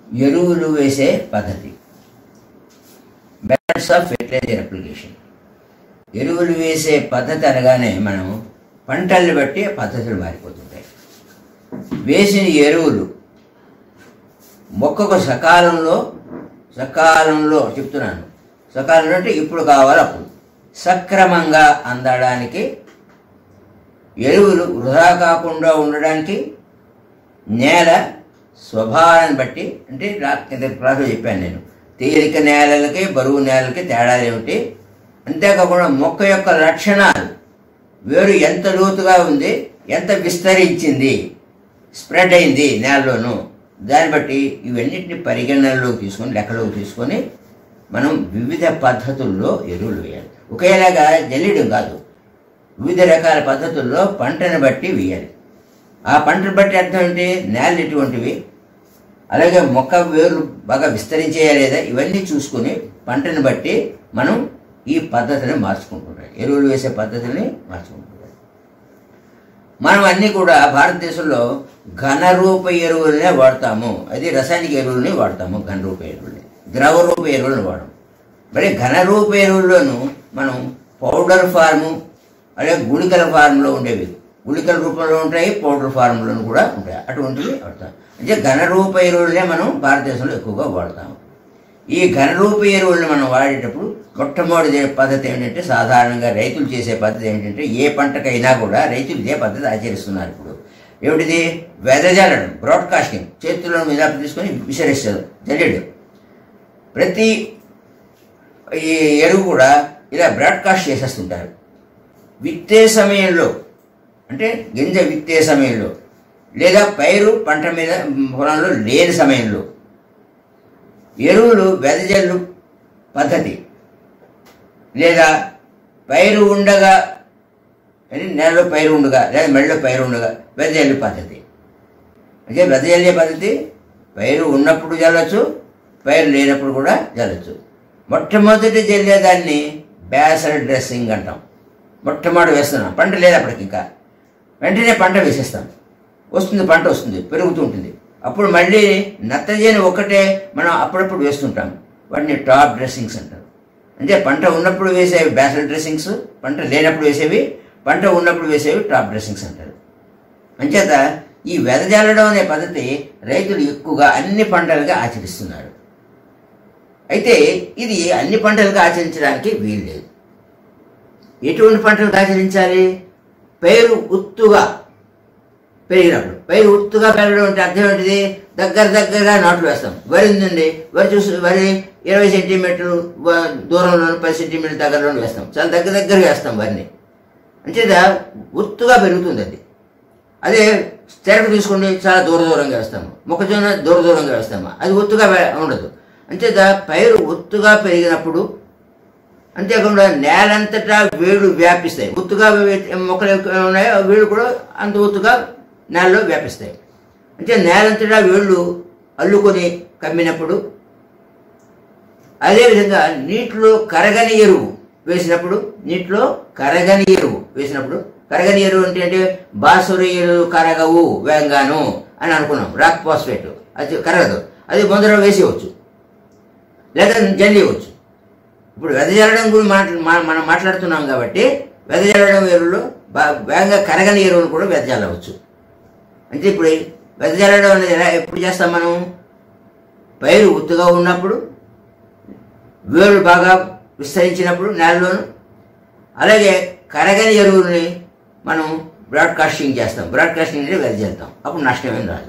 ఎరువులు వేసే పద్ధతి మెథడ్స్ ఆఫ్ ఫెర్టిలైజర్ అప్లికేషన్ ఎరువులు వేసే పద్ధతి అనగానే మనం పంటల్ని బట్టి పద్ధతులు మారిపోతుంటాయి వేసిన ఎరువులు మొక్కకు సకాలంలో సకాలంలో చెప్తున్నాను సకాలంలో అంటే ఇప్పుడు కావాలి అప్పుడు సక్రమంగా అందడానికి ఎరువులు వృధా కాకుండా ఉండడానికి నేల స్వభావాన్ని బట్టి అంటే రా- కింద క్లాసులో చెప్పాను నేను తేలిక నేలలకి బరువు నేలలకి తేడాలు ఏమిటి అంతేకాకుండా మొక్క యొక్క లక్షణాలు వేరు ఎంత లోతుగా ఉంది ఎంత విస్తరించింది స్ప్రెడ్ అయింది నేలలోను దాన్ని బట్టి ఇవన్నిటిని పరిగణనలోకి తీసుకొని లెక్కలోకి తీసుకొని మనం వివిధ పద్ధతుల్లో ఎరువులు వేయాలి ఒకేలాగా జల్లిడం కాదు వివిధ రకాల పద్ధతుల్లో పంటను బట్టి వేయాలి ఆ పంటను బట్టి అర్థం ఏంటి నేలలు ఎటువంటివి అలాగే మొక్క వేర్లు బాగా విస్తరించేయా లేదా ఇవన్నీ చూసుకుని పంటను బట్టి మనం ఈ పద్ధతిని మార్చుకుంటున్నాం ఎరువులు వేసే పద్ధతిని మార్చుకుంటున్నాం మనం అన్నీ కూడా భారతదేశంలో ఘనరూప ఎరువులనే వాడతాము అది రసాయనిక ఎరువులని వాడతాము ఘనరూప ఎరువులని ద్రవరూప ఎరువులను వాడము మరి ఘనరూప ఎరువుల్లోనూ మనం పౌడర్ ఫార్ము అలాగే గుళికల ఫార్ములో ఉండేవి గుళికల రూపంలో ఉంటాయి పౌడర్ ఫార్ములను కూడా ఉంటాయి అటువంటివి వాడతాం అంటే ఘనరూప ఎరువులనే మనం భారతదేశంలో ఎక్కువగా వాడతాము ఈ ఘనరూప ఎరువులను మనం వాడేటప్పుడు మొట్టమొదటి పద్ధతి ఏంటంటే సాధారణంగా రైతులు చేసే పద్ధతి ఏంటంటే ఏ పంటకైనా కూడా రైతులు ఇదే పద్ధతి ఆచరిస్తున్నారు ఇప్పుడు ఏమిటిది వెదజల్లడం బ్రాడ్కాస్టింగ్ చేతుల్లో మీద తీసుకొని విసరిస్తారు జల్లెడు ప్రతి ఈ ఎరువు కూడా ఇలా బ్రాడ్కాస్ట్ చేసేస్తుంటారు విత్తే సమయంలో అంటే గింజ విత్తే సమయంలో లేదా పైరు పంట మీద పొలంలో లేని సమయంలో ఎరువులు వెదజల్లు పద్ధతి లేదా పైరు ఉండగా అంటే నెలలో పైరు ఉండగా లేదా మెడలో పైరు ఉండగా వెదజల్లు పద్ధతి అంటే వెదజల్లే పద్ధతి పైరు ఉన్నప్పుడు జల్లచ్చు పైరు లేనప్పుడు కూడా జల్లచ్చు మొట్టమొదటి జల్లేదాన్ని బ్యాసల్ డ్రెస్సింగ్ అంటాం మొట్టమొదటి వేస్తున్నాం పంట లేనప్పటికి ఇంకా వెంటనే పంట వేసేస్తాం వస్తుంది పంట వస్తుంది పెరుగుతూ ఉంటుంది అప్పుడు మళ్ళీ నత్తజని ఒకటే మనం అప్పుడప్పుడు వేస్తుంటాం వాటిని టాప్ డ్రెస్సింగ్స్ అంటారు అంటే పంట ఉన్నప్పుడు వేసేవి బ్యాసల్ డ్రెస్సింగ్స్ పంట లేనప్పుడు వేసేవి పంట ఉన్నప్పుడు వేసేవి టాప్ డ్రెస్సింగ్స్ అంటారు అంచేత ఈ వెదజల్లడం అనే పద్ధతి రైతులు ఎక్కువగా అన్ని పంటలుగా ఆచరిస్తున్నారు అయితే ఇది అన్ని పంటలుగా ఆచరించడానికి వీలు లేదు ఎటువంటి పంటలకు ఆచరించాలి పైరు ఉత్తుగా పెరిగినప్పుడు పైరు ఉత్తుగా పెరగడం అంటే అర్థం ఏంటిది దగ్గర దగ్గరగా నాట్లు వేస్తాం వరి ఉందండి వరి చూసి వరి ఇరవై సెంటీమీటర్లు వ- దూరంలో పది సెంటీమీటర్ దగ్గరలో వేస్తాం చాలా దగ్గర దగ్గరగా వేస్తాం వరిని అంచేత ఉత్తుగా పెరుగుతుంది అది అదే చెరకు తీసుకుని చాలా దూర దూరంగా వేస్తాము మొక్కజొన్న దూర దూరంగా వేస్తాము అది ఒత్తుగా వే- ఉండదు అంచేత పైరు ఒత్తుగా పెరిగినప్పుడు అంతేకాకుండా నేలంతటా వేళ్ళు వ్యాపిస్తాయి ఒత్తుగా వే- మొక్కలు ఎక్కువ ఉన్నాయో ఆ వేళ్ళు కూడా అంత ఒత్తుగా నేలలో వ్యాపిస్తాయి అంటే నేలంతటా వేళ్ళు అల్లుకొని కమ్మినప్పుడు అదేవిధంగా నీటిలో కరగని ఎరువు వేసినప్పుడు నీటిలో కరగని ఎరువు వేసినప్పుడు కరగని ఎరువు అంటే అంటే బాసురి ఎరువు కరగవు వేగంగాను అని అనుకున్నాం రాక్ ఫాస్ఫేట్ అది కరగదు అది ముందర వేసేయవచ్చు లేదా జల్లివచ్చు ఇప్పుడు వెదజల్లడం గురించి మాట్లా మా- మనం మాట్లాడుతున్నాం కాబట్టి వెదజల్లడం ఎరువులు బా- వేగంగా కరగని ఎరువులు కూడా వెదజల్లవచ్చు అంటే ఇప్పుడు వెదజల్లడం అనేది ఎలా ఎప్పుడు చేస్తాం మనం పైరు ఉత్తుగా ఉన్నప్పుడు వేరు బాగా విస్తరించినప్పుడు నేలలోను అలాగే కరగని ఎరువుల్ని మనం బ్రాడ్కాస్టింగ్ చేస్తాం బ్రాడ్కాస్టింగ్ అంటే వెదజల్లుతాం అప్పుడు నష్టమేం రాదు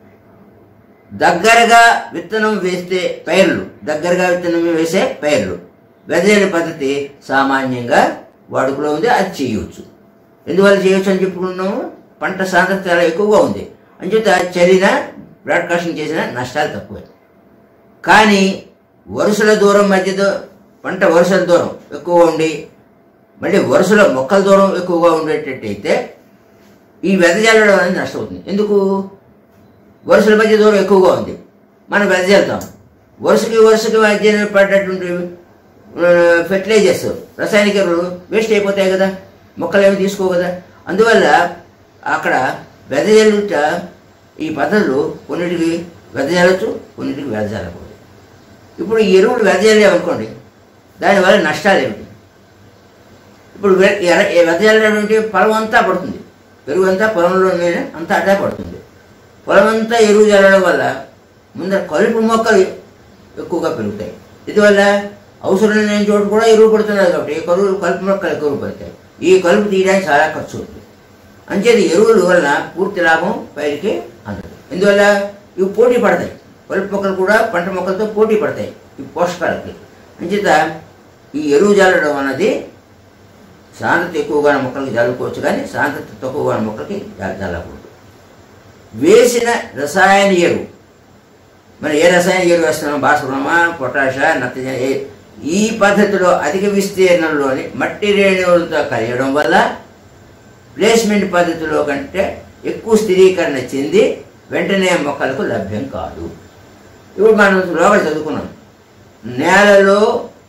దగ్గరగా విత్తనం వేస్తే పైర్లు దగ్గరగా విత్తనం వేసే పైర్లు వెదజల్లి పద్ధతి సామాన్యంగా వాడుకలో ఉంది అది చేయవచ్చు ఎందువల్ల చేయొచ్చు అని చెప్పుకున్నాము పంట సాంద్రత చాలా ఎక్కువగా ఉంది అంచేత చలిన బ్రాడ్కాస్టింగ్ చేసిన నష్టాలు తక్కువే కానీ వరుసల దూరం మధ్యలో పంట వరుసల దూరం ఎక్కువగా ఉండి మళ్ళీ వరుసలో మొక్కల దూరం ఎక్కువగా ఉండేటట్టయితే ఈ వెదజల్లడం అనేది నష్టపోతుంది ఎందుకు వరుసల మధ్య దూరం ఎక్కువగా ఉంది మనం వెదజల్లుతాం వరుసకి వరుసకి మధ్య పడ్డటువంటి ఫెర్టిలైజర్స్ రసాయనిక ఎరువులు వేస్ట్ అయిపోతాయి కదా మొక్కలు ఏమి తీసుకో కదా అందువల్ల అక్కడ వెదజల్లుట ఈ పద్ధతులు కొన్నిటికి వెదజల్లచ్చు కొన్నిటికి వెదజల్లకూడదు ఇప్పుడు ఈ ఎరువులు వెదజల్లేమనుకోండి దానివల్ల నష్టాలు ఏమిటి ఇప్పుడు వె- ఎర- ఏ వెదజల్లేటువంటి పొలం అంతా పడుతుంది ఎరువు అంతా పొలంలో మీద అంతా అట్లా పడుతుంది పొలం అంతా ఎరువు చల్లడం వల్ల ముందర కలుపు మొక్కలు ఎక్కువగా పెరుగుతాయి ఇదివల్ల అవసరం లేని చోటు కూడా ఎరువు పడుతున్నారు కాబట్టి ఈ కలుపు కలుపు మొక్కలు ఎక్కువ పడతాయి ఈ కలుపు తీయడానికి చాలా ఖర్చు అవుతుంది అంచేది ఎరువుల వలన పూర్తి లాభం పైకి అందదు ఇందువల్ల ఇవి పోటీ పడతాయి కలుపు మొక్కలు కూడా పంట మొక్కలతో పోటీ పడతాయి ఈ పోషకాలకి అంచేత ఈ ఎరువు చల్లడం అన్నది సాంద్రత ఎక్కువగా ఉన్న మొక్కలకి చల్లుకోవచ్చు కానీ సాంద్రత తక్కువగా ఉన్న మొక్కలకి చల్ల- చల్లకూడదు వేసిన రసాయన ఎరువు మరి ఏ రసాయన ఎరువు వేస్తున్నాం భాస్వరమా పొటాష నత్రజని ఏ- ఈ పద్ధతిలో అధిక విస్తీర్ణంలోని మట్టి రేణువులతో కలియడం వల్ల ప్లేస్మెంట్ పద్ధతిలో కంటే ఎక్కువ స్థిరీకరణ చెంది వెంటనే మొక్కలకు లభ్యం కాదు ఇప్పుడు మనం లోపల చదువుకున్నాం నేలలో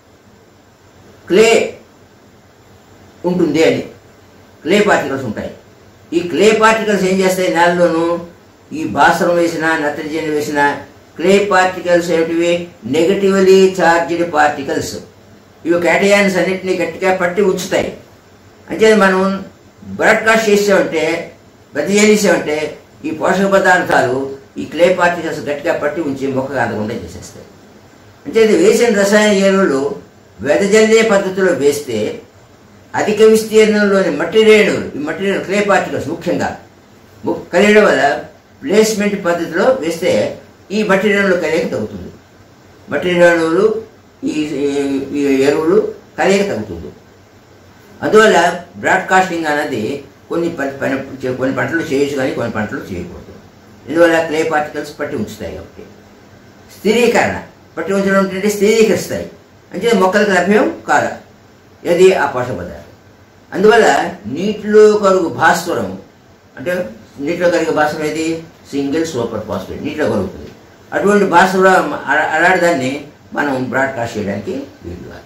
క్లే ఉంటుంది అని క్లే పార్టికల్స్ ఉంటాయి ఈ క్లే పార్టికల్స్ ఏం చేస్తాయి నేలలోను ఈ భాస్వరం వేసిన నత్రజని వేసిన క్లే పార్టికల్స్ ఏమిటివి నెగటివ్లీ చార్జ్డ్ పార్టికల్స్ ఇవి క్యాటయాన్స్ అన్నింటినీ గట్టిగా పట్టి ఉంచుతాయి అంటే మనం బ్రాడ్కాస్ట్ చేసామంటే బతిచేసామంటే ఈ పోషక పదార్థాలు ఈ క్లే పార్టికల్స్ గట్టిగా పట్టి ఉంచి మొక్కగా అందకుండా చేసేస్తాయి అంటే ఇది వేసిన రసాయన ఎరువులు వెదజల్లే పద్ధతిలో వేస్తే అధిక విస్తీర్ణంలోని మట్టి రేణువులు ఈ మట్టి రేణువులు క్లే పార్టికల్స్ ముఖ్యంగా ము- కలియడం వల్ల ప్లేస్మెంట్ పద్ధతిలో వేస్తే ఈ మట్టి రేణువులు కలియక తగ్గుతుంది మట్టి రేణువులు ఈ ఈ- ఈ ఎరువులు కలియక తగ్గుతుంది అందువల్ల బ్రాడ్కాస్టింగ్ అనేది కొన్ని ప- పని కొన్ని పంటలు చేయొచ్చు కానీ కొన్ని పంటలు చేయకూడదు ఇందువల్ల క్లే పార్టికల్స్ పట్టి ఉంచుతాయి కాబట్టి స్థిరీకరణ పట్టి ఉంచడం అంటే స్థిరీకరిస్తాయి అంటే మొక్కలకు లభ్యం కాదా ఇది ఆ పోషక పదార్థం అందువల్ల నీటిలో కరుగు భాస్వరం అంటే నీటిలో కరిగే భాస్వరం ఏది సింగిల్ సూపర్ ఫాస్ఫేట్ నీటిలో కరుగుతుంది అటువంటి భాస్వరం అలా- అలాంటి దాన్ని మనం బ్రాడ్కాస్ట్ చేయడానికి వీలు కాదు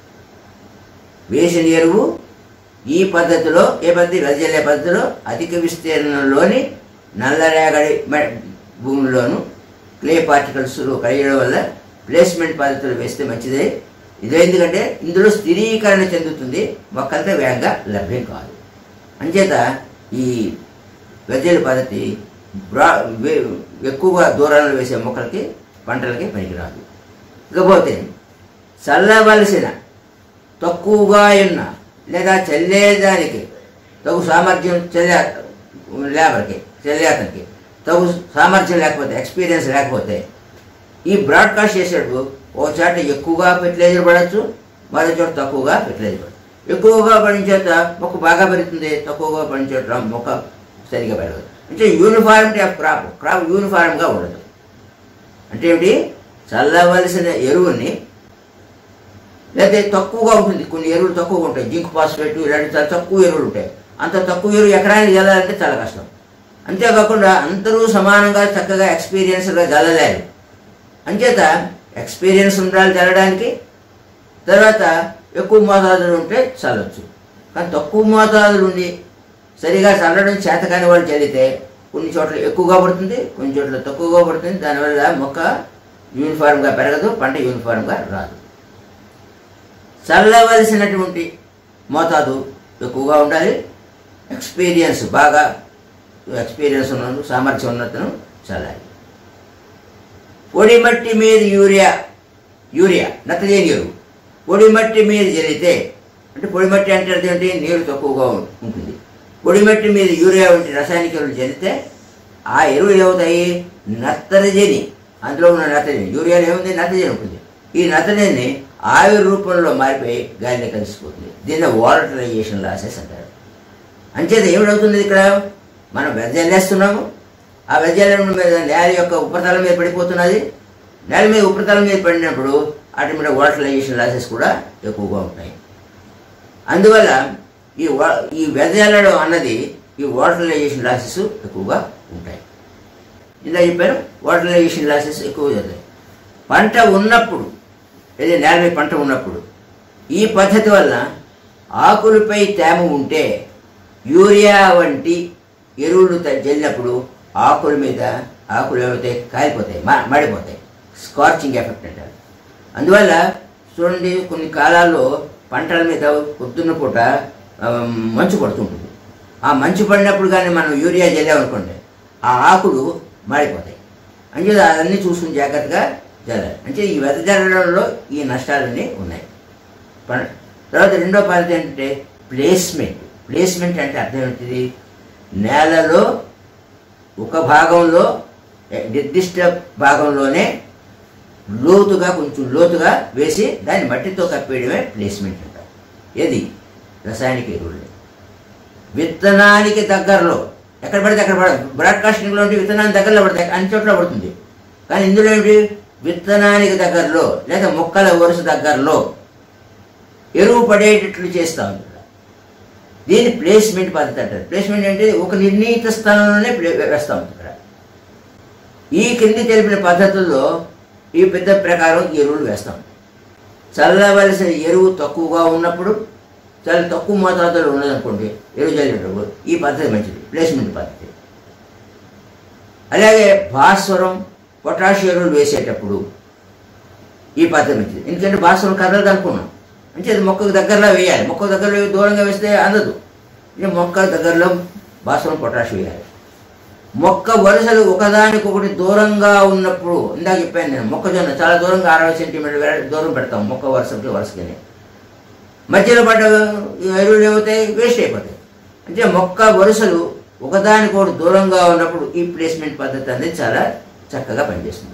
వేసిన ఎరువు ఈ పద్ధతిలో ఏ పద్ధతి వెదజల్లే పద్ధతిలో అధిక విస్తీర్ణంలోని నల్లరేగడి మ- భూముల్లోను క్లే పార్టికల్స్ కలియడం వల్ల ప్లేస్మెంట్ పద్ధతులు వేస్తే మంచిదే ఇది ఎందుకంటే ఇందులో స్థిరీకరణ చెందుతుంది మొక్కలతో వేగంగా లభ్యం కాదు అంచేత ఈ వెదజల్లి పద్ధతి బ్రా వే- ఎక్కువగా దూరంలో వేసే మొక్కలకి పంటలకి పనికిరాదు ఇకపోతే చల్లవలసిన తక్కువగా ఉన్న లేదా చల్లేదానికి తగు సామర్థ్యం చల్లే లేబర్కి చల్లేతనికి తగు సామర్థ్యం లేకపోతే ఎక్స్పీరియన్స్ లేకపోతే ఈ బ్రాడ్కాస్ట్ చేసేటప్పుడు ఓ చోట ఎక్కువగా ఫెర్టిలైజర్ పడవచ్చు మరో చోట తక్కువగా ఫెర్టిలైజర్ పడచ్చు ఎక్కువగా పడిన చోట మొక్క బాగా పెరుగుతుంది తక్కువగా పడిన చోట మొక్క సరిగా పెరగదు అంటే యూనిఫార్మిటీ ఆఫ్ క్రాప్ క్రాప్ యూనిఫార్మ్గా ఉండదు అంటే ఏమిటి చల్లవలసిన ఎరువుని లేదా తక్కువగా ఉంటుంది కొన్ని ఎరువులు తక్కువగా ఉంటాయి జింక్ ఫాస్ఫేట్ ఇలాంటి చాలా తక్కువ ఎరువులు ఉంటాయి అంత తక్కువ ఎరువు ఎకరానికి చల్లాలంటే చాలా కష్టం అంతేకాకుండా అందరూ సమానంగా చక్కగా ఎక్స్పీరియన్స్గా చల్లలేరు అంచేత ఎక్స్పీరియన్స్ ఉండాలి చల్లడానికి తర్వాత ఎక్కువ మోతాదులు ఉంటే చల్లొచ్చు కానీ తక్కువ మోతాదులు ఉండి సరిగా చల్లడం చేత కాని వాళ్ళు చల్లితే కొన్ని చోట్ల ఎక్కువగా పడుతుంది కొన్ని చోట్ల తక్కువగా పడుతుంది దానివల్ల మొక్క యూనిఫామ్గా పెరగదు పంట యూనిఫామ్గా రాదు చల్లవలసినటువంటి మోతాదు ఎక్కువగా ఉండాలి ఎక్స్పీరియన్స్ బాగా ఎక్స్పీరియన్స్ ఉన్నందుకు సామర్థ్యం ఉన్నతను చల్లాలి పొడి మట్టి మీద యూరియా యూరియా నత్రజని ఎరువు పొడి మట్టి మీద జల్లితే అంటే పొడి మట్టి అంటే అదేంటి నీరు తక్కువగా ఉం- ఉంటుంది పొడి మట్టి మీద యూరియా వంటి రసాయనిక ఎరువులు జల్లితే ఆ ఎరువులు ఏమవుతాయి నత్రజని అందులో ఉన్న నత్రజని యూరియాలో ఏముంది నత్రజని ఉంటుంది ఈ నత్రజని ఆవిరి రూపంలో మారిపోయి గాలిలో కలిసిపోతుంది దీన్ని వాలటరైజేషన్ లాసెస్ అంటారు అంచేత ఏమిటవుతుంది ఇక్కడ మనం వెదజల్లేస్తున్నాము ఆ వెదజల్లడం మీద నేల యొక్క ఉపరితలం మీద పడిపోతున్నది నేల మీద ఉపరితలం మీద పడినప్పుడు వాటి మీద వాటరైజేషన్ లాసెస్ కూడా ఎక్కువగా ఉంటాయి అందువల్ల ఈ వా ఈ వెదజల్లడం అన్నది ఈ వాటరైజేషన్ లాసెస్ ఎక్కువగా ఉంటాయి ఇలా చెప్పాను వాటరైజేషన్ లాసెస్ ఎక్కువ జరుగుతాయి పంట ఉన్నప్పుడు ఏదో నేల మీద పంట ఉన్నప్పుడు ఈ పద్ధతి వల్ల ఆకులపై తేమ ఉంటే యూరియా వంటి ఎరువులు త- జల్లినప్పుడు ఆకుల మీద ఆకులు ఏమవుతాయి కాలిపోతాయి మా- మాడిపోతాయి స్కార్చింగ్ ఎఫెక్ట్ అంటారు అందువల్ల చూడండి కొన్ని కాలాల్లో పంటల మీద పొద్దున్న పూట ఆ, మంచు పడుతుంటుంది ఆ మంచు పడినప్పుడు కానీ మనం యూరియా చల్లామనుకోండి ఆ ఆకులు మాడిపోతాయి అంటే అదన్నీ చూసుకుని జాగ్రత్తగా జల్లాలి అంటే ఈ వెదజల్లడంలో ఈ నష్టాలన్నీ ఉన్నాయి ప- తర్వాత రెండో పద్ధతి ఏంటంటే ప్లేస్మెంట్ ప్లేస్మెంట్ అంటే అర్థం ఏంటిది నేలలో ఒక భాగంలో ఎ- నిర్దిష్ట భాగంలోనే లోతుగా కొంచెం లోతుగా వేసి దాన్ని మట్టితో కప్పేయడమే ప్లేస్మెంట్ అంటారు ఏది రసాయనిక ఎరువులు విత్తనానికి దగ్గరలో ఎక్కడ పడితే అక్కడ పడదు బ్రాడ్కాస్టింగ్లో ఉంటే విత్తనానికి దగ్గరలో పడతాయి అన్ని చోట్ల పడుతుంది కానీ ఇందులో ఏంటి విత్తనానికి దగ్గరలో లేదా మొక్కల వరుస దగ్గరలో ఎరువు పడేటట్లు చేస్తాం ఇక్కడ దీన్ని ప్లేస్మెంట్ పద్ధతి అంటారు ప్లేస్మెంట్ అంటే ఒక నిర్ణీత స్థలంలోనే ప్లే వేస్తాం ఇక్కడ ఈ కింది తెలిపిన పద్ధతుల్లో ఈ పెద్ద ప్రకారం ఎరువులు వేస్తాం చల్లవలసిన ఎరువు తక్కువగా ఉన్నప్పుడు చాలా తక్కువ మోతాదులో ఉన్నదనుకోండి ఎరువు చల్లేటప్పుడు ఈ పద్ధతి మంచిది ప్లేస్మెంట్ పద్ధతి అలాగే భాస్వరం పొటాషియం ఎరువులు వేసేటప్పుడు ఈ పద్ధతి మంచిది ఎందుకంటే భాస్వరం కర్రలు కనుక్కున్నాం అంటే అది మొక్కకు దగ్గరలో వేయాలి మొక్క దగ్గరలో దూరంగా వేస్తే అందదు ఇది మొక్క దగ్గరలో భాస్వరం పొటాషియం వేయాలి మొక్క వరుసలు ఒకదానికొకటి దూరంగా ఉన్నప్పుడు ఇందాక చెప్పాను నేను మొక్కజొన్న చాలా దూరంగా అరవై సెంటీమీటర్ దూరం పెడతాం మొక్క వరుసకి వరుసకి మధ్యలో పడ్డ ఎరువులు ఏమవుతాయి వేస్ట్ అయిపోతాయి అంటే మొక్క వరుసలు ఒకదానికొకటి దూరంగా ఉన్నప్పుడు ఈ ప్లేస్మెంట్ పద్ధతి అనేది చాలా చక్కగా పనిచేస్తుంది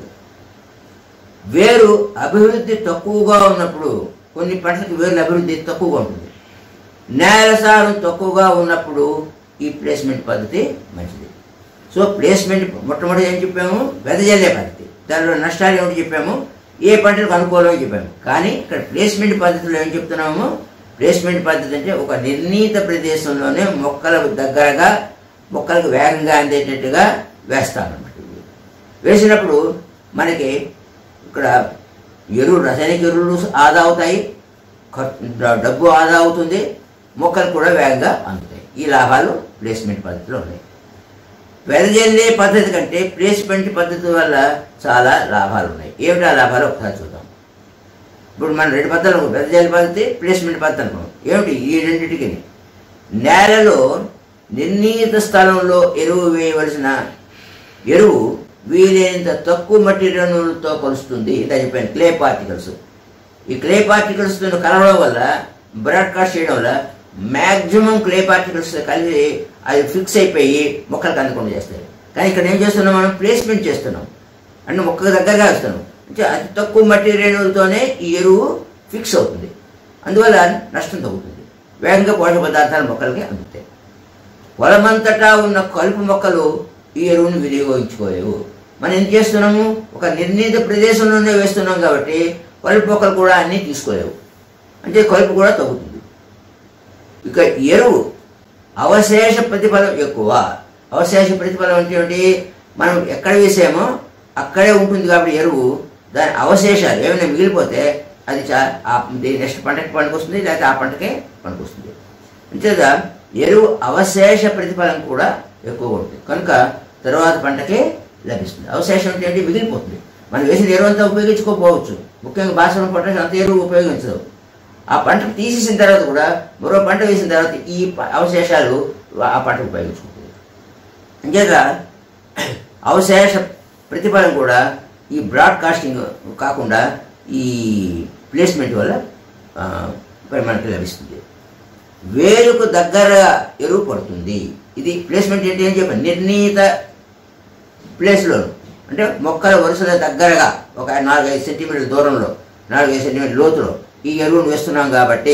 వేరు అభివృద్ధి తక్కువగా ఉన్నప్పుడు కొన్ని పంటలకు వేరుల అభివృద్ధి తక్కువగా ఉంటుంది నేల సారం తక్కువగా ఉన్నప్పుడు ఈ ప్లేస్మెంట్ పద్ధతి మంచిది సో ప్లేస్మెంట్ మొట్టమొదటి ఏం చెప్పాము వెదజల్లే పద్ధతి దానిలో నష్టాలు ఏమిటి చెప్పాము ఏ పంటలకు అనుకూలమని చెప్పాము కానీ ఇక్కడ ప్లేస్మెంట్ పద్ధతిలో ఏం చెప్తున్నాము ప్లేస్మెంట్ పద్ధతి అంటే ఒక నిర్ణీత ప్రదేశంలోనే మొక్కల దగ్గరగా మొక్కలకు వేగంగా అందేటట్టుగా వేస్తామన్నమాట వేసినప్పుడు మనకి ఇక్కడ ఎరువులు రసాయనిక ఎరువులు ఆదా అవుతాయి ఖర్- డ- డబ్బు ఆదా అవుతుంది మొక్కలు కూడా వేగంగా అందుతాయి ఈ లాభాలు ప్లేస్మెంట్ పద్ధతిలో ఉన్నాయి వెదజల్లే పద్ధతి కంటే ప్లేస్మెంట్ పద్ధతి వల్ల చాలా లాభాలు ఉన్నాయి ఏమిటి ఆ లాభాలు ఒకసారి చూద్దాం ఇప్పుడు మనం రెండు పద్ధతులు వెదజల్లే పద్ధతి ప్లేస్మెంట్ పద్ధతి అనుకున్నాం ఏమిటి ఈ రెండింటికి నేలలో నిర్ణీత స్థలంలో ఎరువు వేయవలసిన ఎరువు వీలైనంత తక్కువ మట్టి రేణువులతో కలుస్తుంది ఇది చెప్పాను క్లే పార్టికల్స్ ఈ క్లే పార్టికల్స్ కలవడం వల్ల బ్రాడ్కాస్ట్ చేయడం వల్ల మ్యాక్సిమం క్లే పార్టికల్స్ కలిసి అది ఫిక్స్ అయిపోయి మొక్కలకు అందకుండా చేస్తాయి కానీ ఇక్కడ ఏం చేస్తున్నాం మనం ప్లేస్మెంట్ చేస్తున్నాం అంటే మొక్కకు దగ్గరగా వేస్తున్నాం అంటే అతి తక్కువ మట్టి రేణువులతోనే ఈ ఎరువు ఫిక్స్ అవుతుంది అందువల్ల నష్టం తగ్గుతుంది వేగంగా పోషక పదార్థాలు మొక్కలకి అందుతాయి పొలమంతటా ఉన్న కలుపు మొక్కలు ఈ ఎరువును వినియోగించుకోలేవు మనం ఏం చేస్తున్నాము ఒక నిర్ణీత ప్రదేశంలోనే వేస్తున్నాం కాబట్టి కలుపు మొక్కలు కూడా అన్నీ తీసుకోలేవు అంటే కలుపు కూడా తగ్గుతుంది ఇక ఎరువు అవశేష ప్రతిఫలం ఎక్కువ అవశేష ప్రతిఫలం అంటే ఏమిటి మనం ఎక్కడ వేసామో అక్కడే ఉంటుంది కాబట్టి ఎరువు దాని అవశేషాలు ఏమైనా మిగిలిపోతే అది చా నెక్స్ట్ పంటకి పనికొస్తుంది లేకపోతే ఆ పంటకే పనికొస్తుంది అంతేత ఎరువు అవశేష ప్రతిఫలం కూడా ఎక్కువగా ఉంటుంది కనుక తర్వాత పంటకే లభిస్తుంది అవశేషం అంటే ఏంటి మిగిలిపోతుంది మనం వేసిన ఎరువు అంతా ఉపయోగించుకోకపోవచ్చు ముఖ్యంగా భాషను పొటాషియం అంత ఎరువు ఉపయోగించదు ఆ పంటకు తీసేసిన తర్వాత కూడా మరో పంట వేసిన తర్వాత ఈ ప- అవశేషాలు ఆ పంట ఉపయోగించుకుంటుంది అంచేత అవశేష ప్రతిఫలం కూడా ఈ బ్రాడ్కాస్టింగ్ కాకుండా ఈ ప్లేస్మెంట్ వల్ల ఆ, మరి మనకి లభిస్తుంది వేరుకు దగ్గర ఎరువు పడుతుంది ఇది ప్లేస్మెంట్ ఏంటి ఏం చెప్పాను నిర్ణీత ప్లేస్లో అంటే మొక్కల వరుసల దగ్గరగా ఒక నాలుగైదు సెంటీమీటర్ల దూరంలో నాలుగైదు సెంటీమీటర్ లోతులో ఈ ఎరువును వేస్తున్నాం కాబట్టి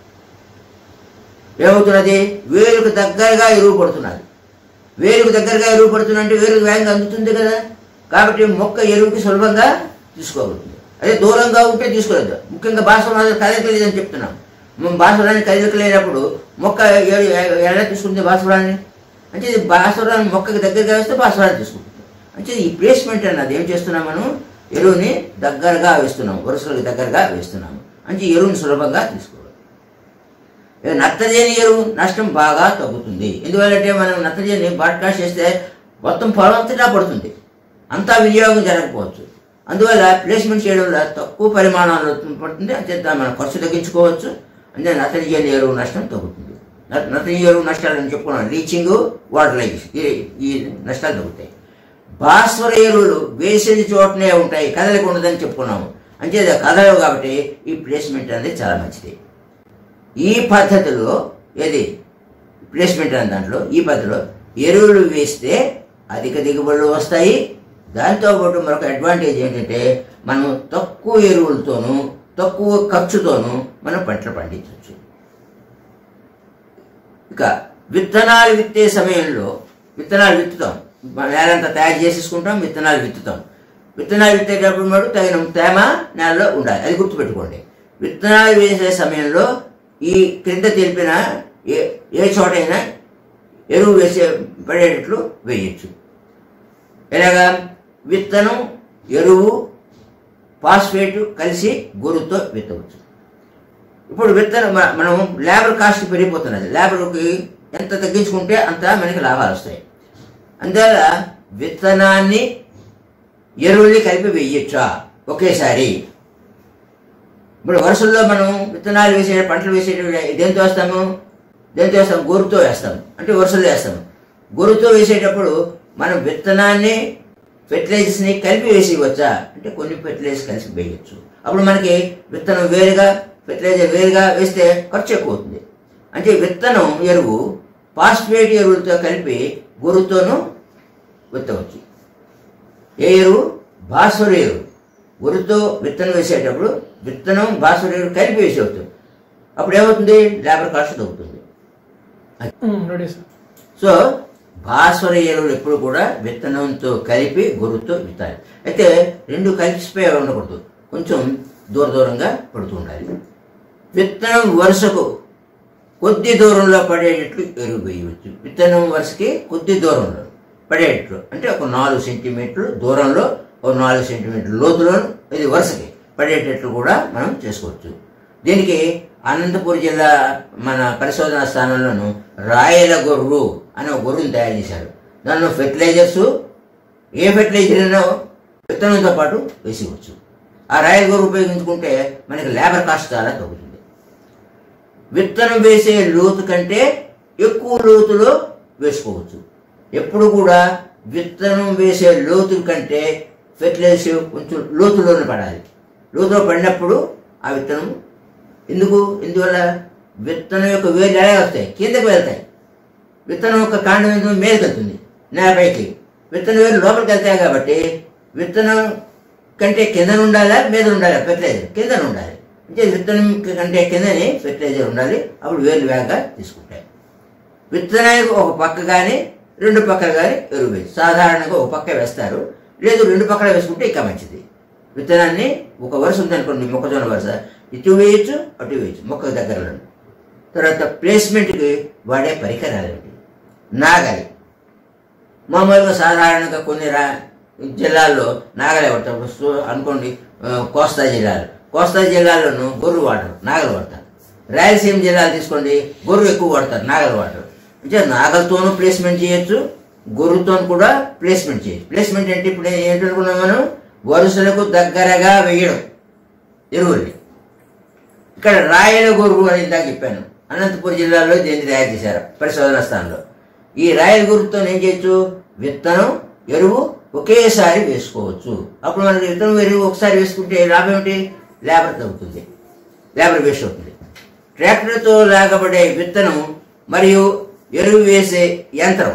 ఏమవుతున్నది వేరుకు దగ్గరగా ఎరువు పడుతున్నది వేరుకు దగ్గరగా ఎరువు పడుతున్నా అంటే వేరుకు వేగంగా అందుతుంది కదా కాబట్టి మొక్క ఎరువుకి సులభంగా తీసుకోగలుగుతుంది అదే దూరంగా ఉంటే తీసుకోలేదు ముఖ్యంగా భాష కదలికలేదని చెప్తున్నాం మనం భాస్వరాన్ని కదలికలేనప్పుడు మొక్క ఏ- ఏ- ఎలా తీసుకుంటుంది భాస్వరాన్ని అంటే ఇది భాస్వరాన్ని మొక్కకి దగ్గరగా వేస్తే భాస్వరాన్ని తీసుకుంటుంది అంటే ఈ ప్లేస్మెంట్ అన్నది ఏం చేస్తున్నాం మనం ఎరువుని దగ్గరగా వేస్తున్నాం వరుసలకు దగ్గరగా వేస్తున్నాము అంటే ఎరువుని సులభంగా తీసుకోవాలి ఇక నత్రజని ఎరువు నష్టం బాగా తగ్గుతుంది ఎందువల్లంటే మనం నత్రజని బ్రాడ్కాస్ట్ చేస్తే మొత్తం పొలం అంతటా పడుతుంది అంతా వినియోగం జరగకపోవచ్చు అందువల్ల ప్లేస్మెంట్ చేయడం వల్ల తక్కువ పరిమాణంలో పడుతుంది అంతేత మనం ఖర్చు తగ్గించుకోవచ్చు అంటే నత్రజని ఎరువు నష్టం తగ్గుతుంది నత్ర- నత్రజని ఎరువు నష్టాలు అని చెప్పుకున్నాం లీచింగ్ వాటర్ లైజ్ ఈ ఈ నష్టాలు తగ్గుతాయి భాస్వర ఎరువులు వేసేది చోటనే ఉంటాయి కదలిక ఉండదని చెప్పుకున్నాము అంచేత కదలవు కాబట్టి ఈ ప్లేస్మెంట్ అనేది చాలా మంచిది ఈ పద్ధతిలో ఏది ప్లేస్మెంట్ అనే దాంట్లో ఈ పద్ధతిలో ఎరువులు వేస్తే అధిక దిగుబడులు వస్తాయి దాంతోపాటు మరొక అడ్వాంటేజ్ ఏంటంటే మనం తక్కువ ఎరువులతోనూ తక్కువ ఖర్చుతోనూ మనం పంటలు పండించవచ్చు ఇక విత్తనాలు విత్తే సమయంలో విత్తనాలు విత్తుతాం మన నేలంతా తయారు చేసేసుకుంటాం విత్తనాలు విత్తుతాం విత్తనాలు విత్తేటప్పుడు మటు తగిన తేమ నేలలో ఉండాలి అది గుర్తుపెట్టుకోండి విత్తనాలు వేసే సమయంలో ఈ క్రింద తెలిపిన ఏ ఏ చోటైనా ఎరువు వేసే పడేటట్లు వేయచ్చు ఎలాగా విత్తనం ఎరువు ఫాస్ఫేట్ కలిసి గొర్రుతో విత్తవచ్చు ఇప్పుడు విత్తనం మ- మనం లేబర్ కాస్ట్ పెరిగిపోతున్నది లేబర్కి ఎంత తగ్గించుకుంటే అంత మనకి లాభాలు వస్తాయి అందువల్ల విత్తనాన్ని ఎరువుల్ని కలిపి వేయచ్చా ఒకేసారి ఇప్పుడు వరుసల్లో మనం విత్తనాలు వేసే పంటలు వేసేటప్పుడు దేంతో వేస్తాము దేంతో వేస్తాం గోరుతో వేస్తాం అంటే వరుసల్లో వేస్తాము గోరుతో వేసేటప్పుడు మనం విత్తనాన్ని ఫెర్టిలైజర్స్ని కలిపి వేసి ఇవ్వచ్చా అంటే కొన్ని ఫెర్టిలైజర్స్ కలిసి వేయచ్చు అప్పుడు మనకి విత్తనం వేరుగా ఫెర్టిలైజర్ వేరుగా వేస్తే ఖర్చు ఎక్కువ అవుతుంది అంటే విత్తనం ఎరువు ఫాస్ఫేట్ ఎరువులతో కలిపి గొర్రుతోనూ విత్తవచ్చు ఏ ఎరువు భాస్వర ఎరువు గొర్రెతో విత్తనం వేసేటప్పుడు విత్తనం భాస్వర ఎరువు కలిపి వేసేవచ్చు అప్పుడు ఏమవుతుంది లేబర్ కాస్ట్ తగ్గుతుంది రెడీ సార్ సో భాస్వర ఎరువులు ఎప్పుడు కూడా విత్తనంతో కలిపి గొర్రెతో విత్తాలి అయితే రెండు కలిసిపోయి ఉండకూడదు కొంచెం దూర దూరంగా పడుతూ ఉండాలి విత్తనం వరుసకు కొద్ది దూరంలో పడేటట్లు ఎరువు వేయవచ్చు విత్తనం వరుసకి కొద్ది దూరంలో పడేటట్లు అంటే ఒక నాలుగు సెంటీమీటర్లు దూరంలో ఒక నాలుగు సెంటీమీటర్ల లోతులో ఇది వరుసకి పడేటట్లు కూడా మనం చేసుకోవచ్చు దీనికి అనంతపురం జిల్లా మన పరిశోధనా స్థానంలోను రాయల గొర్రు అనే ఒక గొర్రెను తయారు చేశారు దానిలో ఫెర్టిలైజర్స్ ఏ ఫెర్టిలైజర్ అయినా విత్తనంతో పాటు వేసివచ్చు ఆ రాయల గొర్రు ఉపయోగించుకుంటే మనకి లేబర్ కాస్ట్ చాలా తగ్గుతుంది విత్తనం వేసే లోతు కంటే ఎక్కువ లోతులో వేసుకోవచ్చు ఎప్పుడు కూడా విత్తనం వేసే లోతు కంటే ఫెర్టిలైజర్ కొంచెం లోతులోనే పడాలి లోతులో పడినప్పుడు ఆ విత్తనం ఎందుకు ఎందువల్ల విత్తనం యొక్క వేలు ఎలా వస్తాయి కిందకి వెళ్తాయి విత్తనం యొక్క కాండం ఎందుకు మీదకి వెళ్తుంది నేలపైకి విత్తనం వేలు లోపలికి వెళ్తాయి కాబట్టి విత్తనం కంటే కింద ఉండాలా మీద ఉండాలా ఫెర్టిలైజర్ కింద ఉండాలి అంటే విత్తనం కంటే కిందనే ఫెర్టిలైజర్ ఉండాలి అప్పుడు వేలు వేగంగా తీసుకుంటాయి విత్తనానికి ఒక పక్క కానీ రెండు పక్కలు కానీ ఎరువు వేసి సాధారణంగా ఒక పక్క వేస్తారు లేదు రెండు పక్కల వేసుకుంటే ఇంకా మంచిది విత్తనాన్ని ఒక వరుస ఉందనుకోండి మొక్కజొన్న వరుస ఇటు వేయచ్చు అటు వేయచ్చు మొక్క దగ్గరలో తర్వాత ప్లేస్మెంట్కి వాడే పరికరాలు ఏంటి నాగలి మామూలుగా సాధారణంగా కొన్ని రా జిల్లాల్లో నాగలే పడతారు ఇప్పుడు సు- అనుకోండి ఆ, కోస్తా జిల్లాలు కోస్తా జిల్లాలోనూ గొర్రు వాడరు నాగలు వాడతారు రాయలసీమ జిల్లాలు తీసుకోండి గొర్రు ఎక్కువ వాడతారు నాగలు వాడరు అంటే నాగలతోనూ ప్లేస్మెంట్ చేయొచ్చు గొర్రుతో కూడా ప్లేస్మెంట్ చేయొచ్చు ప్లేస్మెంట్ అంటే ఇప్పుడు ఏంటనుకున్నాం మనం వరుసలకు దగ్గరగా వేయడం ఎరువుల్ని ఇక్కడ రాయల గొర్రు అని ఇందాక చెప్పాను అనంతపురం జిల్లాలో దీన్ని తయారు చేశారు పరిశోధన స్థానంలో ఈ రాయల గొర్రుతో ఏం చేయొచ్చు విత్తనం ఎరువు ఒకేసారి వేసుకోవచ్చు అప్పుడు మనకి విత్తనం ఎరువు ఒకసారి వేసుకుంటే లాభం ఏమిటి లేబర్ తగ్గుతుంది లేబర్ వేస్ట్ అవుతుంది ట్రాక్టర్తో లాగబడే విత్తనం మరియు ఎరువు వేసే యంత్రం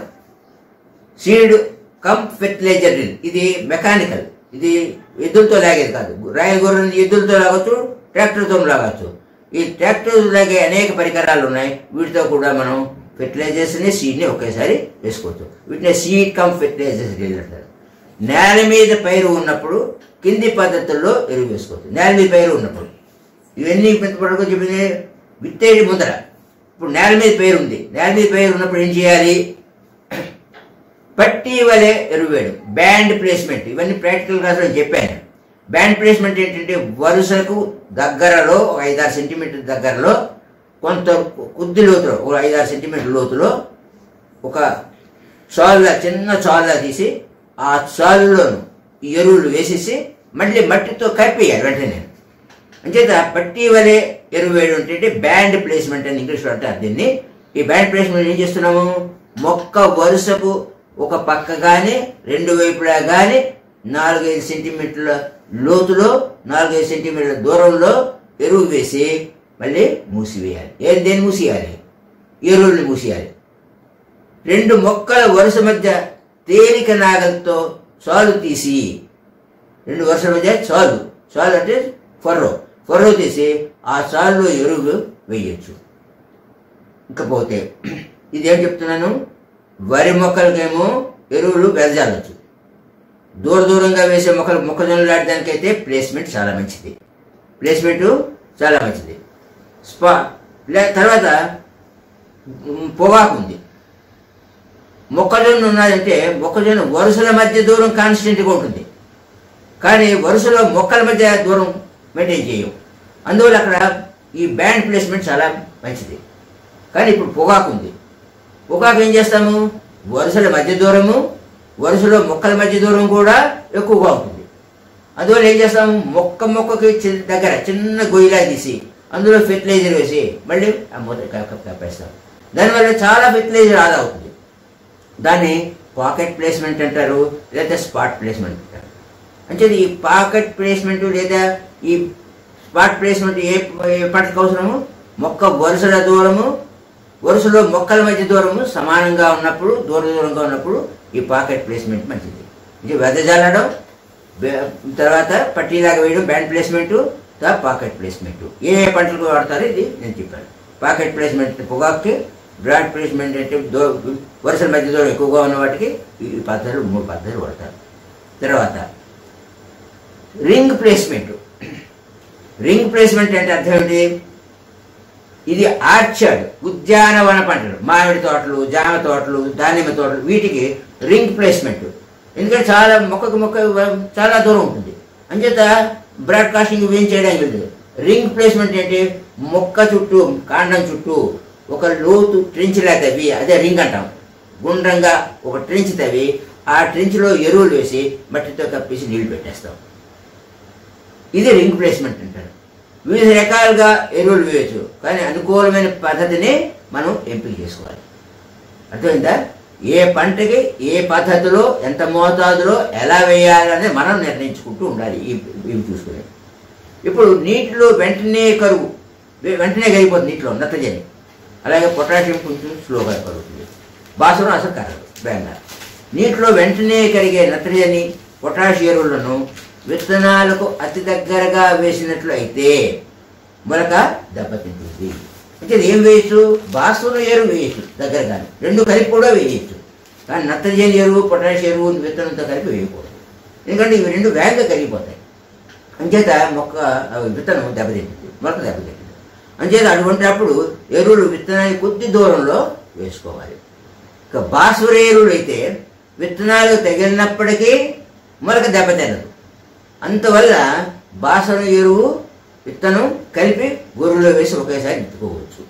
సీడ్ కమ్ ఫెర్టిలైజర్ డ్రిల్ ఇది మెకానికల్ ఇది ఎద్దులతో లాగేది కాదు రాయల గొర్రెని ఎద్దులతో లాగొచ్చు ట్రాక్టర్తో లాగచ్చు ఈ ట్రాక్టర్ లాగే అనేక పరికరాలు ఉన్నాయి వీటితో కూడా మనం ఫెర్టిలైజర్స్ని సీడ్ని ఒకేసారి వేసుకోవచ్చు వీటిని సీడ్ కమ్ ఫెర్టిలైజర్స్ డ్రిల్ అంటారు నేల మీద పైరు ఉన్నప్పుడు కింది పద్ధతుల్లో ఎరువు వేసుకోవచ్చు నేల మీద పైరు ఉన్నప్పుడు ఇవన్నీ పెద్దపడకు చెప్పింది విత్తేది ముందర ఇప్పుడు నేల మీద పైరు ఉంది నేల మీద పైరు ఉన్నప్పుడు ఏం చేయాలి పట్టి వలె ఎరువు వేయడం బ్యాండ్ ప్లేస్మెంట్ ఇవన్నీ ప్రాక్టికల్ క్లాస్లో చెప్పాను బ్యాండ్ ప్లేస్మెంట్ ఏంటంటే వరుసకు దగ్గరలో ఒక ఐదారు సెంటీమీటర్ దగ్గరలో కొంత కొద్ది లోతులో ఒక ఐదారు సెంటీమీటర్ లోతులో ఒక చాలులా చిన్న చాలులా తీసి ఆ చాలులోను ఈ ఎరువులు వేసేసి మళ్ళీ మట్టితో కలిపేయాలి వెంటనే అంచేత పట్టి వలె ఎరువు వేయడం అంటే బ్యాండ్ ప్లేస్మెంట్ అని ఇంగ్లీష్లో అంటారు దీన్ని ఈ బ్యాండ్ ప్లేస్మెంట్ ఏం చేస్తున్నాము మొక్క వరుసకు ఒక పక్క కానీ రెండు వైపులా కానీ నాలుగైదు సెంటీమీటర్ల లోతులో నాలుగైదు సెంటీమీటర్ల దూరంలో ఎరువు వేసి మళ్ళీ మూసివేయాలి ఏం దేన్ని మూసేయాలి ఎరువుల్ని మూసేయాలి రెండు మొక్కల వరుస మధ్య తేలిక నాగలతో చాలు తీసి రెండు వరుసల మధ్య చాలు చాలు అంటే ఫర్రో ఫర్రో తీసి ఆ చాలులో ఎరువులు వేయచ్చు ఇకపోతే ఇదేం చెప్తున్నాను వరి మొక్కలకేమో ఎరువులు వెదజాలచ్చు దూర దూరంగా వేసే మొక్కలు మొక్కజొన్నలు నాటడానికైతే ప్లేస్మెంట్ చాలా మంచిది ప్లేస్మెంట్ చాలా మంచిది స్పా లే తర్వాత ఉమ్, పొగాకు ఉంది మొక్కజొన్న ఉన్నదంటే మొక్కజొన్న వరుసల మధ్య దూరం కాన్స్టెంట్గా ఉంటుంది కానీ వరుసలో మొక్కల మధ్య దూరం మెయింటైన్ చేయం అందువల్ల అక్కడ ఈ బ్యాండ్ ప్లేస్మెంట్ చాలా మంచిది కానీ ఇప్పుడు పొగాకు ఉంది పొగాకు ఏం చేస్తాము వరుసల మధ్య దూరము వరుసలో మొక్కల మధ్య దూరం కూడా ఎక్కువగా ఉంటుంది అందువల్ల ఏం చేస్తాము మొక్క మొక్కకి చి- దగ్గర చిన్న గొయ్యిలా తీసి అందులో ఫెర్టిలైజర్ వేసి మళ్ళీ ఆ మూత క- క- కప్పేస్తాం దానివల్ల చాలా ఫెర్టిలైజర్ ఆదా అవుతుంది దాన్ని పాకెట్ ప్లేస్మెంట్ అంటారు లేదా స్పాట్ ప్లేస్మెంట్ అంటారు అంటే ఈ పాకెట్ ప్లేస్మెంట్ లేదా ఈ స్పాట్ ప్లేస్మెంట్ ఏ ఏ పంటకు అవసరము మొక్క వరుసల దూరము వరుసలో మొక్కల మధ్య దూరము సమానంగా ఉన్నప్పుడు దూర దూరంగా ఉన్నప్పుడు ఈ పాకెట్ ప్లేస్మెంట్ మంచిది ఇది వెదజల్లడం బె- తర్వాత పట్టీలాగా వేయడం బ్యాండ్ ప్లేస్మెంట్ తర్వాత పాకెట్ ప్లేస్మెంట్ ఏ ఏ పంటలకు వాడతారో ఇది నేను చెప్పాను పాకెట్ ప్లేస్మెంట్ పొగాక్కి బ్రాండ్ ప్లేస్మెంట్ అంటే దో వరుసల మధ్య దూరం ఎక్కువగా ఉన్న వాటికి ఈ పద్ధతులు మూడు పద్ధతులు వాడతారు తర్వాత రింగ్ ప్లేస్మెంట్ రింగ్ ప్లేస్మెంట్ అంటే అర్థం ఏంటి ఇది ఆర్చర్డ్ ఉద్యానవన పంటలు మామిడి తోటలు జామ తోటలు దానిమ్మ తోటలు వీటికి రింగ్ ప్లేస్మెంట్ ఎందుకంటే చాలా మొక్కకు మొక్క చాలా దూరం ఉంటుంది అంచేత బ్రాడ్కాస్టింగ్ ఏం చేయడానికి లేదు రింగ్ ప్లేస్మెంట్ ఏంటి మొక్క చుట్టూ కాండం చుట్టూ ఒక లోతు ట్రెంచ్ లా తవ్వి అదే రింగ్ అంటాం గుండ్రంగా ఒక ట్రెంచ్ తవ్వి ఆ ట్రెంచ్లో ఎరువులు వేసి మట్టితో కప్పేసి నీళ్లు పెట్టేస్తాం ఇది రింగ్ ప్లేస్మెంట్ అంటారు వివిధ రకాలుగా ఎరువులు వేయచ్చు కానీ అనుకూలమైన పద్ధతిని మనం ఎంపిక చేసుకోవాలి అర్థమైందా ఏ పంటకి ఏ పద్ధతిలో ఎంత మోతాదులో ఎలా వేయాలనేది మనం నిర్ణయించుకుంటూ ఉండాలి ఈ ఇవి చూసుకుని ఇప్పుడు నీటిలో వెంటనే కరువు వె- వెంటనే కరిగిపోతుంది నీటిలో నత్రజని అలాగే పొటాషియం కొంచెం స్లోగా కరుగుతుంది భాస్వరం అసలు కరగదు వేగంగా నీటిలో వెంటనే కరిగే నత్రజని పొటాష్ ఎరువులను విత్తనాలకు అతి దగ్గరగా వేసినట్లు అయితే మొలక దెబ్బతింటుంది అంటే ఏం వేయచ్చు భాస్వరం ఎరువు వేయచ్చు దగ్గరగానే రెండు కలిపి కూడా వేయచ్చు కానీ నత్రజని ఎరువు పొటాష్ ఎరువు విత్తనంతో కలిపి వేయకూడదు ఎందుకంటే ఇవి రెండు వేగంగా కరిగిపోతాయి అంచేత మొక్క ఆ, విత్తనం దెబ్బతింటుంది మొలక దెబ్బతింటుంది అంచేత అటువంటి అప్పుడు ఎరువులు విత్తనానికి కొద్ది దూరంలో వేసుకోవాలి ఇక భాస్వర ఎరువులు అయితే విత్తనాలు తగిలినప్పటికీ మొలక దెబ్బతినదు అంతవల్ల భాస్వర ఎరువు విత్తనం కలిపి గొర్రెలో వేసి ఒకేసారి ఎత్తుకోవచ్చు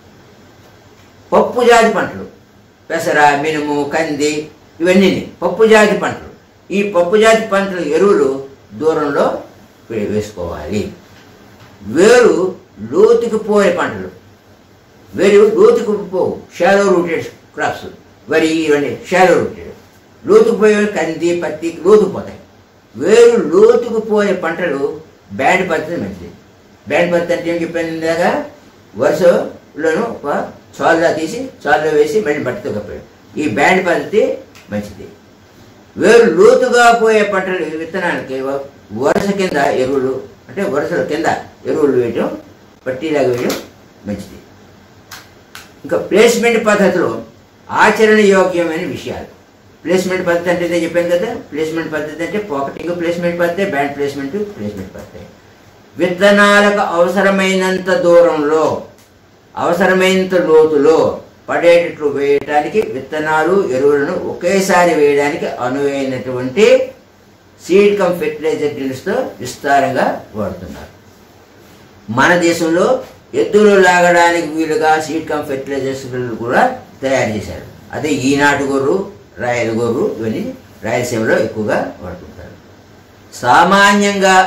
పప్పు జాతి పంటలు పెసర మినుము కంది ఇవన్నీ పప్పు జాతి పంటలు ఈ పప్పు జాతి పంటల ఎరువులు దూరంలో వే- వేసుకోవాలి వేరు లోతుకు పోయే పంటలు వేరు లోతుకు పోవు షాలో రూటెడ్ క్రాప్స్ వరి ఇవన్నీ షాలో రూటెడ్ లోతుకు పోయే కంది పత్తి లోతుకు పోతాయి వేరు లోతుకు పోయే పంటలు బ్యాండ్ పద్ధతి మంచిది బ్యాండ్ పద్ధతి అంటే ఏం చెప్పాను ఇందాక వరుసలోను ఒక చాలుగా తీసి చాలులో వేసి మళ్ళీ మట్టితో కప్పాడు ఈ బ్యాండ్ పద్ధతి మంచిది వేరు లోతుగా పోయే పంటలు విత్తనాలకి వరుస కింద ఎరువులు అంటే వరుసల కింద ఎరువులు వేయటం పట్టీలాగా వేయడం మంచిది ఇంకా ప్లేస్మెంట్ పద్ధతిలో ఆచరణ యోగ్యమైన విషయాలు ప్లేస్మెంట్ పద్ధతి అంటే నేను చెప్పాను కదా ప్లేస్మెంట్ పద్ధతి అంటే పాకెటింగ్ ప్లేస్మెంట్ పద్ధతి బ్యాండ్ ప్లేస్మెంట్ ప్లేస్మెంట్ పద్ధతి విత్తనాలకు అవసరమైనంత దూరంలో అవసరమైనంత లోతులో పడేటట్లు వేయటానికి విత్తనాలు ఎరువులను ఒకేసారి వేయడానికి అనువైనటువంటి సీడ్ కమ్ ఫెర్టిలైజర్ డ్రిల్స్తో విస్తారంగా వాడుతున్నారు మన దేశంలో ఎద్దులు లాగడానికి వీలుగా సీడ్ కమ్ ఫెర్టిలైజర్స్ డ్రిల్ కూడా తయారు చేశారు అదే ఈనాటి గొర్రు రాయల గోరు ఇవన్నీ రాయలసీమలో ఎక్కువగా వాడుకుంటారు సామాన్యంగా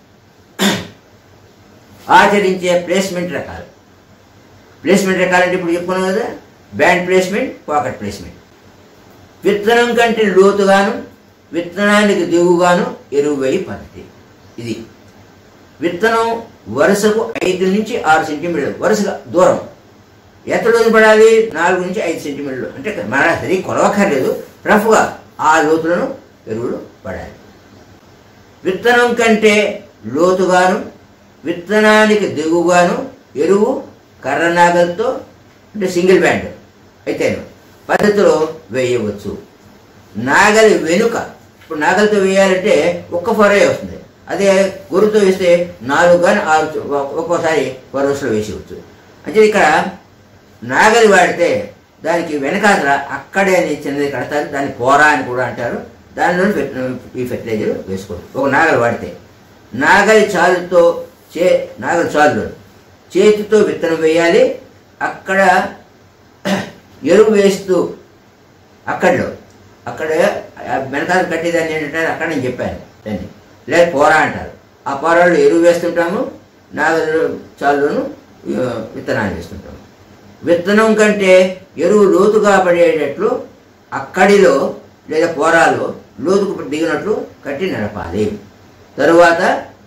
ఆచరించే ప్లేస్మెంట్ రకాలు ప్లేస్మెంట్ రకాలంటే ఇప్పుడు చెప్పుకున్నాం కదా బ్యాండ్ ప్లేస్మెంట్ పాకెట్ ప్లేస్మెంట్ విత్తనం కంటే లోతుగాను విత్తనానికి దిగుగాను ఎరువు వేయి పద్ధతి ఇది విత్తనం వరుసకు ఐదు నుంచి ఆరు సెంటీమీటర్లు వరుసగా దూరం ఎంత లోతు పడాలి నాలుగు నుంచి ఐదు సెంటీమీటర్లు అంటే మన సరి కొలవక్కర్లేదు రఫ్గా ఆ లోతులను ఎరువులు పడాలి విత్తనం కంటే లోతుగాను విత్తనానికి దిగుగాను ఎరువు కర్ర నాగలతో అంటే సింగిల్ బ్యాండ్ అయితే పద్ధతిలో వేయవచ్చు నాగలి వెనుక ఇప్పుడు నాగలితో వేయాలంటే ఒక్క ఫొరే వస్తుంది అదే గురుతో వేస్తే నాలుగు కానీ ఆరు చు- ఒక్కోసారి వరుసలో వేసేయవచ్చు అంటే ఇక్కడ నాగలి వాడితే దానికి వెనకాతల అక్కడే అని చిన్నది కడతారు దాన్ని పోరా అని కూడా అంటారు దానిలో ఈ ఫెర్టిలైజర్ వేసుకోవచ్చు ఒక నాగలి వాడితే నాగలి చాలుతో చే నాగలి చాలు చేతితో విత్తనం వేయాలి అక్కడ ఎరువు వేస్తూ అక్కడలో అక్కడ వెనకాల కట్టేదాన్ని ఏంటంటే అక్కడ నేను చెప్పాను దాన్ని లేదా పోరా అంటారు ఆ పోరాళ్ళు ఎరువు వేస్తుంటాము నాగలు చాలును విత్తనాలు వేస్తుంటాము విత్తనం కంటే ఎరువు లోతుగా పడేటట్లు అక్కడిలో లేదా పోరాలో లోతుకు దిగినట్లు కట్టి నడపాలి తరువాత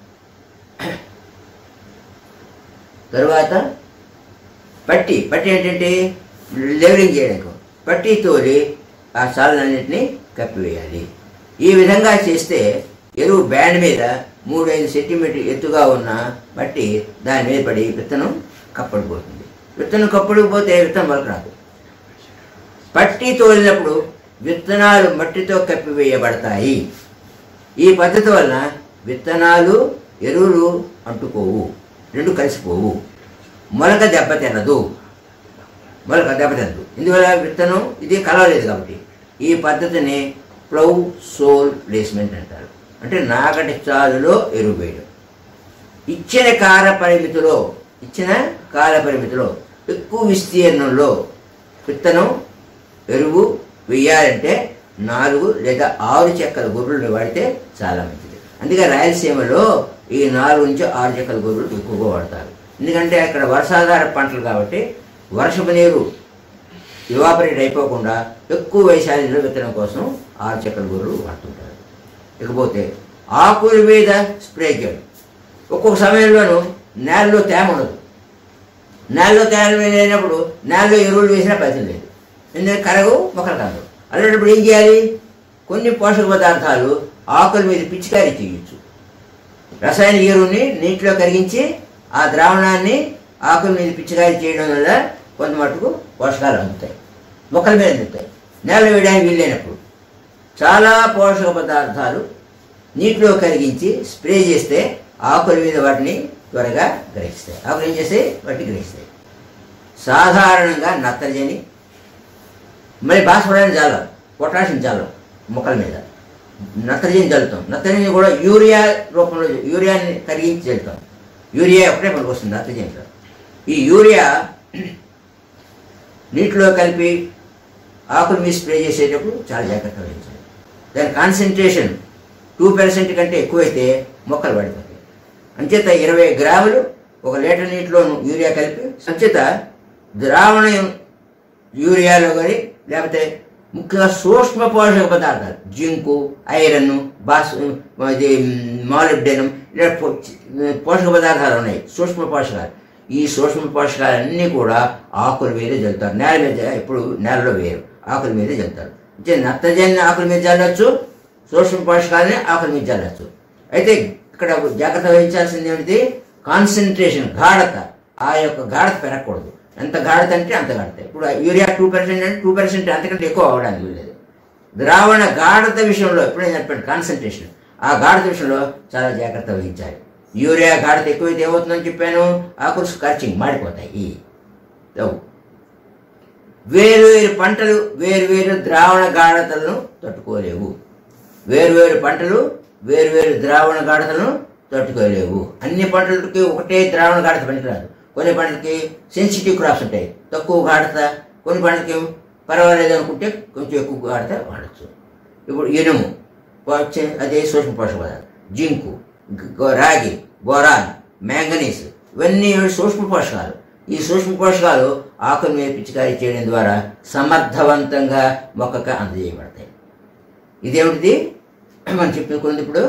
తరువాత పట్టి పట్టి ఏంటంటే లెవెలింగ్ చేయడానికి పట్టి తోలి ఆ సాలన్నింటినీ కప్పివేయాలి ఈ విధంగా చేస్తే ఎరువు బ్యాండ్ మీద మూడు ఐదు సెంటీమీటర్ ఎత్తుగా ఉన్న పట్టి దాని మీద పడి విత్తనం కప్పడిపోతుంది విత్తనం కప్పడిపోతే విత్తనం మొలక రాదు పట్టి తోలినప్పుడు విత్తనాలు మట్టితో కప్పివేయబడతాయి ఈ పద్ధతి వలన విత్తనాలు ఎరువులు అంటుకోవు రెండు కలిసిపోవు మొలక దెబ్బతినదు మొలక దెబ్బతినదు ఇందువల్ల విత్తనం ఇది కలవలేదు కాబట్టి ఈ పద్ధతిని ప్లౌ సోల్ ప్లేస్మెంట్ అంటారు అంటే నాగటి చాలులో ఎరువు వేయడం ఇచ్చిన కాల పరిమితిలో ఇచ్చిన కాల పరిమితిలో ఎక్కువ విస్తీర్ణంలో విత్తనం ఎరువు వేయాలంటే నాలుగు లేదా ఆరు చెక్కల గొర్రెలను వాడితే చాలా మంచిది అందుకే రాయలసీమలో ఈ నాలుగు నుంచి ఆరు చెక్కల గొర్రెలు ఎక్కువగా వాడతారు ఎందుకంటే అక్కడ వర్షాధార పంటలు కాబట్టి వర్షపు నీరు ఇవాపరేట్ అయిపోకుండా ఎక్కువ వైశాల్యంలో విత్తనం కోసం ఆరు చెక్కల గొర్రెలు వాడుతుంటారు ఇకపోతే ఆకుల మీద స్ప్రే చేయడం ఒక్కొక్క సమయంలోనూ నేలలో తేమ ఉండదు నేలలో తేమ లేనప్పుడు నేలలో ఎరువులు వేసినా ఫలితం లేదు ఎందుకంటే కరగవు మొక్కలు కరగవు అలాంటప్పుడు ఏం చేయాలి కొన్ని పోషక పదార్థాలు ఆకుల మీద పిచికారీ చేయొచ్చు రసాయన ఎరువుని నీటిలో కరిగించి ఆ ద్రావణాన్ని ఆకుల మీద పిచికారీ చేయడం వల్ల కొంత మటుకు పోషకాలు అందుతాయి మొక్కల మీద అందుతాయి నేల వేయడానికి వీలైనప్పుడు చాలా పోషక పదార్థాలు నీటిలో కరిగించి స్ప్రే చేస్తే ఆకుల మీద వాటిని త్వరగా గ్రహిస్తాయి ఆకులు ఏం చేస్తాయి వాటిని గ్రహిస్తాయి సాధారణంగా నత్రజని మరి భాస్వరాన్ని చల్లం పొటాషియం చల్లం మొక్కల మీద నత్రజని చల్లుతాం నత్రజని కూడా యూరియా రూపంలో యూరియాని కరిగించి చల్లుతాం యూరియా ఒకటే మనకు వస్తుంది నత్రజనిలో ఈ యూరియా నీటిలో కలిపి ఆకుల మీద స్ప్రే చేసేటప్పుడు చాలా జాగ్రత్తగా వహించాలి దాని కాన్సన్ట్రేషన్ టూ పర్సెంట్ కంటే ఎక్కువైతే మొక్కలు పడిపోతాయి అంచేత ఇరవై గ్రాములు ఒక లీటర్ నీటిలోను యూరియా కలిపి అంచేత ద్రావణం యూరియాలో కానీ లేకపోతే ముఖ్యంగా సూక్ష్మ పోషక పదార్థాలు జింకు ఐరన్ బాస్ ఇది మాలిబ్డెనం ఇలా పో- పోషక పదార్థాలు ఉన్నాయి సూక్ష్మ పోషకాలు ఈ సూక్ష్మ పోషకాలన్నీ కూడా ఆకుల మీద జల్లుతారు నేల మీద ఇప్పుడు నేలలో వేరు ఆకుల మీద జల్లుతారు అంటే నత్తజన్ని ఆకుల మీద జల్లచ్చు సూక్ష్మ పోషకాలని ఆకుల మీద జల్లచ్చు అయితే ఇక్కడ జాగ్రత్త వహించాల్సింది ఏమిటి కాన్సన్ట్రేషన్ గాఢత ఆ యొక్క గాఢత పెరగకూడదు ఎంత గాఢత అంటే అంత గాఢత ఇప్పుడు యూరియా టూ పర్సెంట్ అంటే టూ పర్సెంట్ అంతకంటే ఎక్కువ అవ్వడానికి లేదు ద్రావణ గాఢత విషయంలో ఇప్పుడు నేను చెప్పాను కాన్సన్ట్రేషన్ ఆ గాఢత విషయంలో చాలా జాగ్రత్త వహించాలి యూరియా గాఢత ఎక్కువైతే ఏమవుతుందని చెప్పాను ఆకులు స్కార్చింగ్ మాడిపోతాయి లవ్. వేరు వేరు పంటలు వేరు వేరు ద్రావణ గాఢతలను తట్టుకోలేవు వేరు వేరు పంటలు వేరు వేరు ద్రావణ గాఢతలను తట్టుకోలేవు అన్ని పంటలకి ఒకటే ద్రావణ గాఢత పనికిరాదు కొన్ని పంటలకి సెన్సిటివ్ క్రాప్స్ ఉంటాయి తక్కువ గాఢత కొన్ని పంటలకి పర్వాలేదు అనుకుంటే కొంచెం ఎక్కువ వాడితే వాడచ్చు ఇప్పుడు ఇనుము వచ్చే అదే సూక్ష్మ పోషక పదార్థాలు జింకు గ- రాగి బోరాన్ మ్యాంగనీస్ ఇవన్నీ సూక్ష్మ పోషకాలు ఈ సూక్ష్మ పోషకాలు ఆకుల మీద పిచికారీ చేయడం ద్వారా సమర్థవంతంగా మొక్కకు అందజేయబడతాయి ఇదేమిటిది మనం చెప్పుకున్నది ఇప్పుడు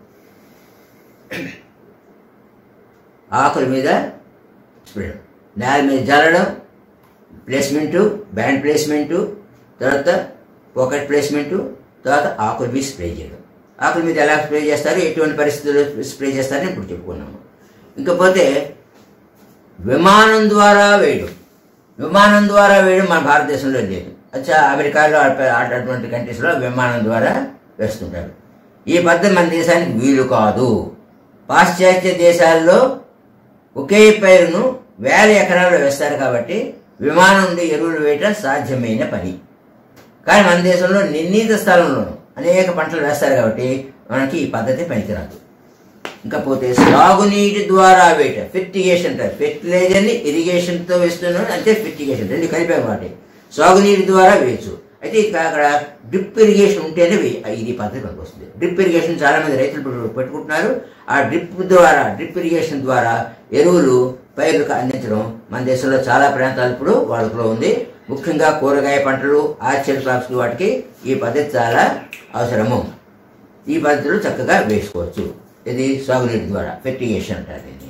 ఆకుల మీద స్ప్రే నేల మీద జల్లడం ప్లేస్మెంటు బ్యాండ్ ప్లేస్మెంటు తర్వాత పాకెట్ ప్లేస్మెంటు తర్వాత ఆకుల మీద స్ప్రే చేయడం ఆకుల మీద ఎలా స్ప్రే చేస్తారు ఎటువంటి పరిస్థితుల్లో స్ప్రే చేస్తారని ఇప్పుడు చెప్పుకున్నాము ఇంకపోతే విమానం ద్వారా వేయడం విమానం ద్వారా వేయడం మన భారతదేశంలో లేదు అచ్చా అమెరికాలో అటు- అటువంటి కంట్రీస్లో విమానం ద్వారా వేస్తుంటారు ఈ పద్ధతి మన దేశానికి వీలు కాదు పాశ్చాత్య దేశాల్లో ఒకే పైరును వేల ఎకరాల్లో వేస్తారు కాబట్టి విమానం నుండి ఎరువులు వేయటం సాధ్యమైన పని కానీ మన దేశంలో నిర్ణీత స్థలంలోనూ అనేక పంటలు వేస్తారు కాబట్టి మనకి ఈ పద్ధతి పనికిరాదు ఇంకా పోతే సాగునీటి ద్వారా వేయటం ఫెర్టిగేషన్ అంటారు ఫెర్టిలైజర్ని ఇరిగేషన్తో వేస్తున్నాం అంటే ఫెర్టిగేషన్ రెండు కలిపే వాటి సాగునీటి ద్వారా వేయచ్చు అయితే ఇక్కడ అక్కడ డ్రిప్ ఇరిగేషన్ ఉంటేనే వే- ఇది పద్ధతి పనికి వస్తుంది డ్రిప్ ఇరిగేషన్ చాలా మంది రైతులు పెట్టు- పెట్టుకుంటున్నారు ఆ డ్రిప్ ద్వారా డ్రిప్ ఇరిగేషన్ ద్వారా ఎరువులు పైర్లకు అందించడం మన దేశంలో చాలా ప్రాంతాలు ఇప్పుడు వాడుకలో ఉంది ముఖ్యంగా కూరగాయ పంటలు ఆర్చర్ క్రాప్స్ వాటికి ఈ పద్ధతి చాలా అవసరము ఈ పద్ధతిలో చక్కగా వేసుకోవచ్చు ఇది సాగునీటి ద్వారా ఫెర్టిగేషన్ అంటారు దీన్ని